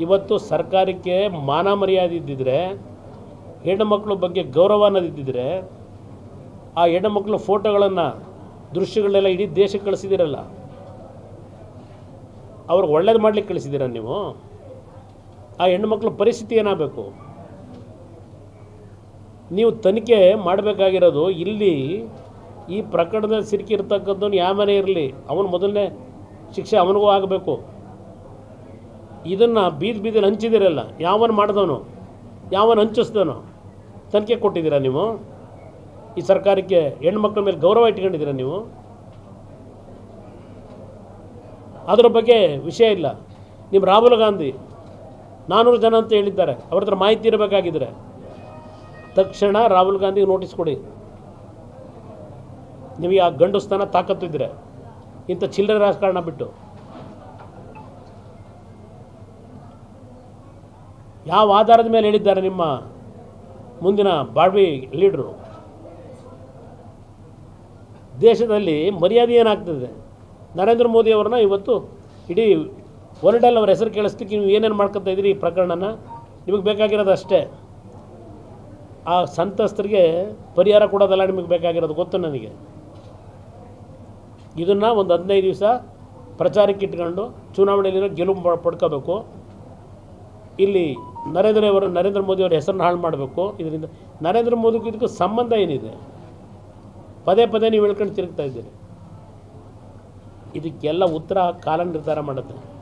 ಇವತ್ತು ಸರ್ಕಾರಕ್ಕೆ ಮಾನ ಮರ್ಯಾದೆ ಇದ್ದಿದ್ರೆ ಹೆಣ್ಣು ಮಕ್ಕಳ ಬಗ್ಗೆ ಗೌರವ ಅನ್ನೋದಿದ್ದಿದ್ರೆ ಆ ಹೆಣ್ಣು ಮಕ್ಕಳ ಫೋಟೋಗಳನ್ನು ದೃಶ್ಯಗಳನ್ನೆಲ್ಲ ಇಡೀ ದೇಶಕ್ಕೆ ಕಳಿಸಿದ್ದೀರಲ್ಲ ಅವ್ರಿಗೆ ಒಳ್ಳೇದು ಮಾಡ್ಲಿಕ್ಕೆ ಕಳಿಸಿದ್ದೀರ ನೀವು ಆ ಹೆಣ್ಣು ಮಕ್ಕಳ ಪರಿಸ್ಥಿತಿ ಏನಾಗಬೇಕು ನೀವು ತನಿಖೆ ಮಾಡಬೇಕಾಗಿರೋದು ಇಲ್ಲಿ ಈ ಪ್ರಕರಣದಲ್ಲಿ ಸಿಲುಕಿರ್ತಕ್ಕಂಥವ್ನು ಯಾವ ಮನೆ ಇರಲಿ ಅವನು ಮೊದಲನೇ ಶಿಕ್ಷೆ ಅವನಿಗೂ ಆಗಬೇಕು ಇದನ್ನು ಬೀದಿ ಬೀದಿಲಿ ಹಂಚಿದಿರಲ್ಲ ಯಾವನು ಮಾಡಿದವನು ಯಾವನು ಹಂಚಿಸ್ದವನು ತನಿಖೆ ಕೊಟ್ಟಿದ್ದೀರಾ ನೀವು ಈ ಸರ್ಕಾರಕ್ಕೆ ಹೆಣ್ಮಕ್ಳ ಮೇಲೆ ಗೌರವ ಇಟ್ಕೊಂಡಿದ್ದೀರಾ ನೀವು ಅದರ ಬಗ್ಗೆ ವಿಷಯ ಇಲ್ಲ ನಿಮ್ಮ ರಾಹುಲ್ ಗಾಂಧಿ ನಾನ್ನೂರು ಜನ ಅಂತ ಹೇಳಿದ್ದಾರೆ ಅವ್ರ ಹತ್ರ ಮಾಹಿತಿ ಇರಬೇಕಾಗಿದ್ದರೆ ತಕ್ಷಣ ರಾಹುಲ್ ಗಾಂಧಿಗೆ ನೋಟಿಸ್ ಕೊಡಿ ನಿಮಗೆ ಆ ಗಂಡುಸ್ತನ ತಾಕತ್ತಿದ್ರೆ ಇಂಥ ಚಿಲ್ಲರೆ ರಾಜಕಾರಣ ಬಿಟ್ಟು ಯಾವ ಆಧಾರದ ಮೇಲೆ ಹೇಳಿದ್ದಾರೆ ನಿಮ್ಮ ಮುಂದಿನ ಬಾಳ್ವಿ ಲೀಡ್ರು ದೇಶದಲ್ಲಿ ಮರ್ಯಾದೆ ಏನಾಗ್ತದೆ ನರೇಂದ್ರ ಮೋದಿ ಅವ್ರನ್ನ ಇವತ್ತು ಇಡೀ ವರ್ಲ್ಡಲ್ಲಿ ಅವ್ರ ಹೆಸರು ಕೇಳಿಸ್ಲಿಕ್ಕೆ ನೀವು ಏನೇನು ಮಾಡ್ಕೊತಾ ಇದ್ದೀರಿ ಈ ಪ್ರಕರಣನ ನಿಮಗೆ ಬೇಕಾಗಿರೋದು ಅಷ್ಟೇ ಆ ಸಂತ್ರಸ್ತರಿಗೆ ಪರಿಹಾರ ಕೊಡೋದಲ್ಲ ನಿಮಗೆ ಬೇಕಾಗಿರೋದು ಗೊತ್ತು ನನಗೆ ಇದನ್ನು ಒಂದು ಹದಿನೈದು ದಿವಸ ಪ್ರಚಾರಕ್ಕೆ ಇಟ್ಕೊಂಡು ಚುನಾವಣೆಯಲ್ಲಿರೋ ಗೆಲುವು ಪ- ಪಡ್ಕೋಬೇಕು ಇಲ್ಲಿ ನರೇಂದ್ರ ಅವರು ನರೇಂದ್ರ ಮೋದಿ ಅವರ ಹೆಸರನ್ನ ಹಾಳು ಮಾಡಬೇಕು ಇದರಿಂದ ನರೇಂದ್ರ ಮೋದಿಗೂ ಇದಕ್ಕೂ ಸಂಬಂಧ ಏನಿದೆ ಪದೇ ಪದೇ ನೀವು ಹೇಳ್ಕೊಂಡು ತಿರುಗ್ತಾ ಇದ್ದೀರಿ ಇದಕ್ಕೆಲ್ಲ ಉತ್ತರ ಕಾಲ ನಿರ್ಧಾರ ಮಾಡುತ್ತೆ